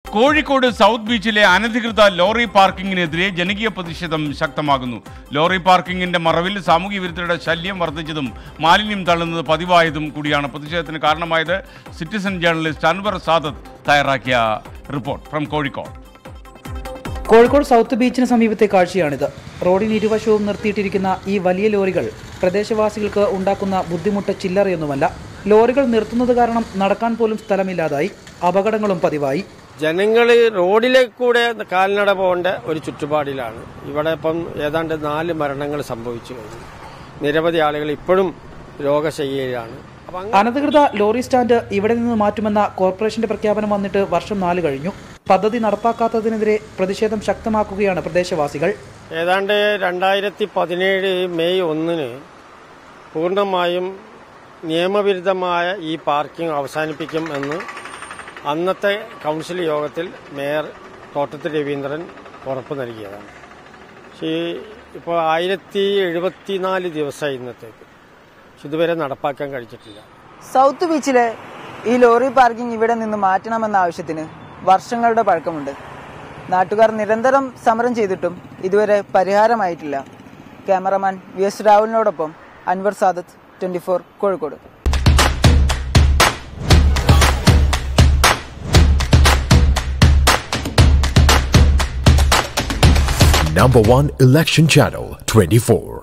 Kozhikode south ബീച്ചിലെ അനധികൃത lorry പാർക്കിങ്ങിനെതിരെ ജനകീയ പ്രതിഷേധം ശക്തമാകുന്നു ലോറി പാർക്കിങ്ങിന്റെ മറവിൽ സാമൂഹ്യ വിരുദ്ധരുടെ ശല്യം വർദ്ധിച്ചതും മാലിന്യം തള്ളുന്നത് പതിവായതും കൂടിയാണ് പ്രതിഷേധത്തിന് കാരണമായത് സിറ്റിസൺ ജേർണലിസ്റ്റ് അൻവർ സാദത്ത് തയ്യാറാക്കിയ report from Kozhikode Kozhikode south ബീച്ചിന് സമീപത്തെ കാഴ്ചയാണിത് റോഡിന് ഇരുവശവും നിർത്തിയിട്ടിരിക്കുന്ന ഈ വലിയ ലോറികൾ പ്രദേശവാസികൾക്ക് ഉണ്ടാക്കുന്ന ബുദ്ധിമുട്ട് ചില്ലറയൊന്നുമല്ല ലോറികൾ നിർത്തുന്നത് കാരണം നടക്കാൻ പോലും സ്ഥലമില്ലാതായി അപകടങ്ങളും പതിവായി ജനങ്ങൾ റോഡിലേക്ക് കൂടെ കാൽനട പോകേണ്ട ഒരു ചുറ്റുപാടിലാണ് ഇവിടെ ഇപ്പം ഏതാണ്ട് നാല് മരണങ്ങൾ സംഭവിച്ചു കഴിഞ്ഞു നിരവധി ആളുകൾ ഇപ്പോഴും രോഗശയ്യയിലാണ് അപ്പം അങ്ങ് അനധികൃത ലോറി സ്റ്റാൻഡ് ഇവിടെ നിന്ന് മാറ്റുമെന്ന കോർപ്പറേഷന്റെ പ്രഖ്യാപനം വന്നിട്ട് വർഷം നാല് കഴിഞ്ഞു പദ്ധതി നടപ്പാക്കാത്തതിനെതിരെ പ്രതിഷേധം ശക്തമാക്കുകയാണ് പ്രദേശവാസികൾ ഏതാണ്ട് രണ്ടായിരത്തി പതിനേഴ് മെയ് ഒന്നിന് പൂർണ്ണമായും നിയമവിരുദ്ധമായ ഈ പാർക്കിംഗ് അവസാനിപ്പിക്കും എന്ന് അന്നത്തെ കൗൺസിൽ യോഗത്തിൽ മേയർ തോട്ടത്തിൽ രവീന്ദ്രൻ ഉറപ്പ് നൽകിയതാണ് പക്ഷേ ഇപ്പോൾ ആയിരത്തി എഴുപത്തിനാല് ദിവസമായി ഇന്നത്തേക്ക് പക്ഷെ ഇതുവരെ നടപ്പാക്കാൻ കഴിച്ചിട്ടില്ല സൗത്ത് ബീച്ചിലെ ഈ ലോറി പാർക്കിംഗ് ഇവിടെ നിന്ന് മാറ്റണമെന്ന ആവശ്യത്തിന് വർഷങ്ങളുടെ പഴക്കമുണ്ട് നാട്ടുകാർ നിരന്തരം സമരം ചെയ്തിട്ടും ഇതുവരെ പരിഹാരമായിട്ടില്ല ക്യാമറമാൻ വി എസ് രാഹുലിനോടൊപ്പം Anwar Sadath twenty four Kozhikode Number one election channel 24.